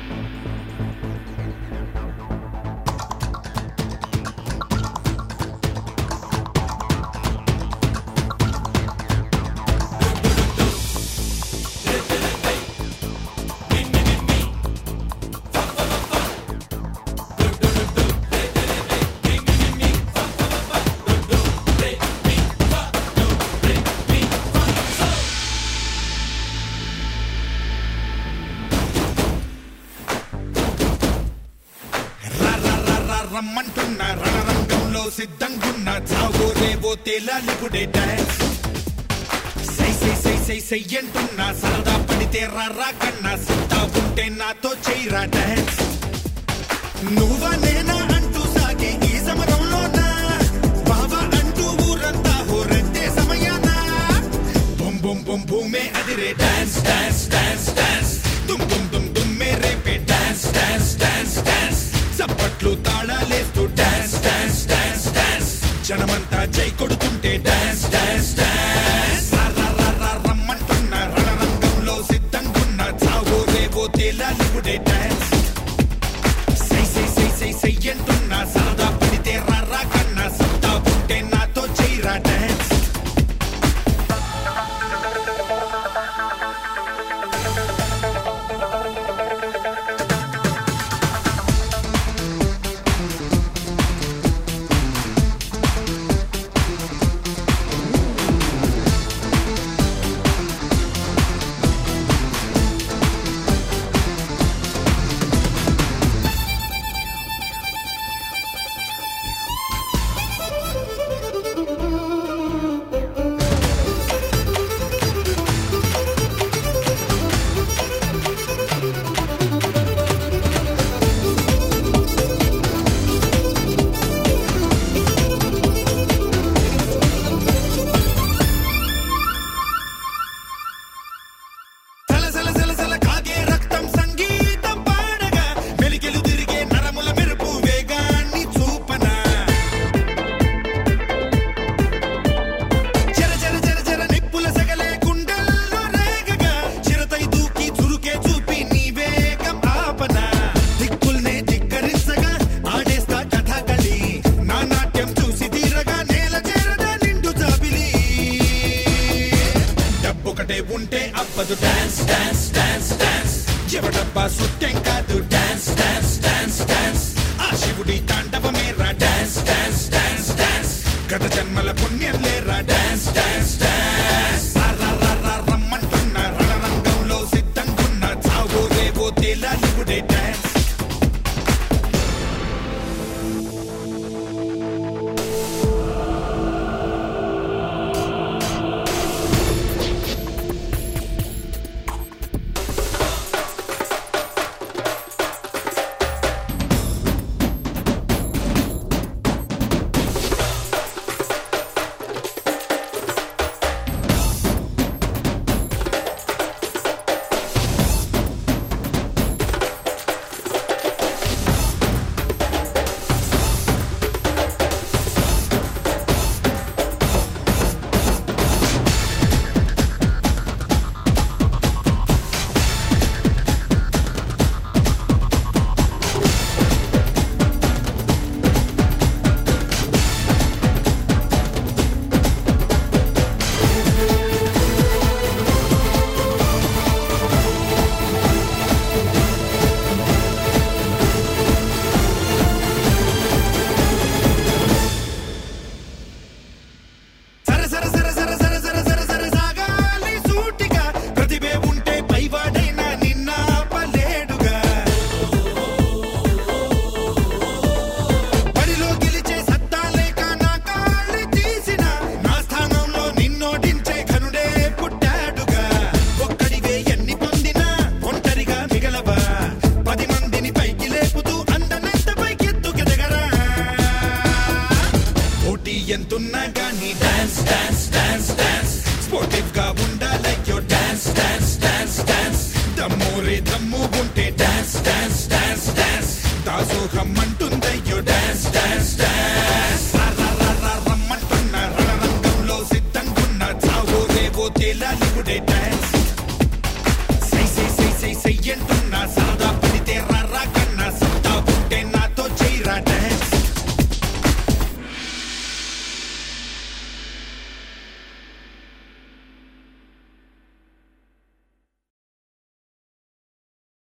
రా రా రా రా రమ్మంటున్న రణరంగంలో సిద్ధంగున్న చావో రేవో తేలాలిపుడే డాన్స్ సై సై సై సై సై అంటున్నా సరదా పడితే రా రా కన్నా సిద్ధా ఉంటే నాతో చేయరా డాన్స్ నువ్వా నేనా అంటూ సాగే ఈ సమరంలోనా బావా అంటూ ఊరంతా హోరెత్తే సమయానా బొమ్ బొమ్ బొమ్ భూమే అదిరే డాన్స్ డాన్స్ డాన్స్ డాన్స్ దుమ్ దుమ్ దుమ్ దుమ్మే రేపే డాన్స్ డాన్స్ డాన్స్ డాన్స్ చప్పట్లు తాళాలేస్తూ డాన్స్ డాన్స్ డాన్స్ డాన్స్ జనమంతా జై కొడుతుంటే డాన్స్ డాన్స్ డాన్స్ రా రా రా రా రమ్మంటున్న రణరంగంలో సిద్ధంగున్న చావో రేవో తేలాలిపుడే డాన్స్ సై సై సై సై సై అంటున్నా సరదా పడితే రా రా కన్నా సత్తా ఉంటే నాతో చేయరా డాన్స్ సల సల సల సల కాగే రక్తం సంగీతం పాడగా మెలికెలు తిరిగే నరముల మెరుపు వేగాన్ని చూపనా చెర చెర చెర చెర నిప్పుల సగలే గుండెల్లో రేగగా చిరతై దూకి చురుకే చూపి నీ వేగం ఆపనా దిక్కుల్నే ధిక్కరించగా ఆడేస్తా కథకళి నా నాట్యం చూసి తీరగా నేల చేరదా నిండు జాబిలి డబ్బొకటే ఉంటే అప్పదు డాన్స్ డాన్స్ డాన్స్ డాన్స్ ఎవడబ్బా సుట్టెం కాదు డాన్స్ డాన్స్ డాన్స్ డాన్స్ ఆ శివుడి తాండవమేరా డాన్స్ డాన్స్ డాన్స్ డాన్స్ గత జన్మల పుణ్యం లేరా డాన్స్ డాన్స్ డాన్స్ రా రా రా రా రమ్మంటున్న రణరంగంలో సిద్ధంగున్న చావో రేవో తేలాలిపుడే డాన్స్ సర సర సర సర సర సర సర సర సాగాలి సూటిగా ప్రతిభే ఉంటే పైవాడైనా నిన్న పలేడుగా బడిలో గెలిచే సత్తా లేక నా కాళ్ళు తీసిన నా స్థానంలో నిన్నోడించే ఘనుడే పుట్టాడుగా ఒక్కడివే ఎన్ని పొందినా ఒంటరిగా మిగలవా పది మందిని పైకి లేపుతూ అందనంత పైకెత్తుకెదగరా పోటీ ఎంతున్నా గానీ dance dance dance dance sportive గా ఉండాలయ్యో డాన్స్ డాన్స్ డాన్స్ డాన్స్ దమ్మోరే దమ్ము ఉంటే డాన్స్ డాన్స్ డాన్స్ డాన్స్ దాసోహం అంటుందయ్యో డాన్స్ డాన్స్ డాన్స్ రా రా రా రా రమ్మంటున్న రణరంగంలో సిద్ధంగున్న చావో రేవో తేలాలిపుడే డాన్స్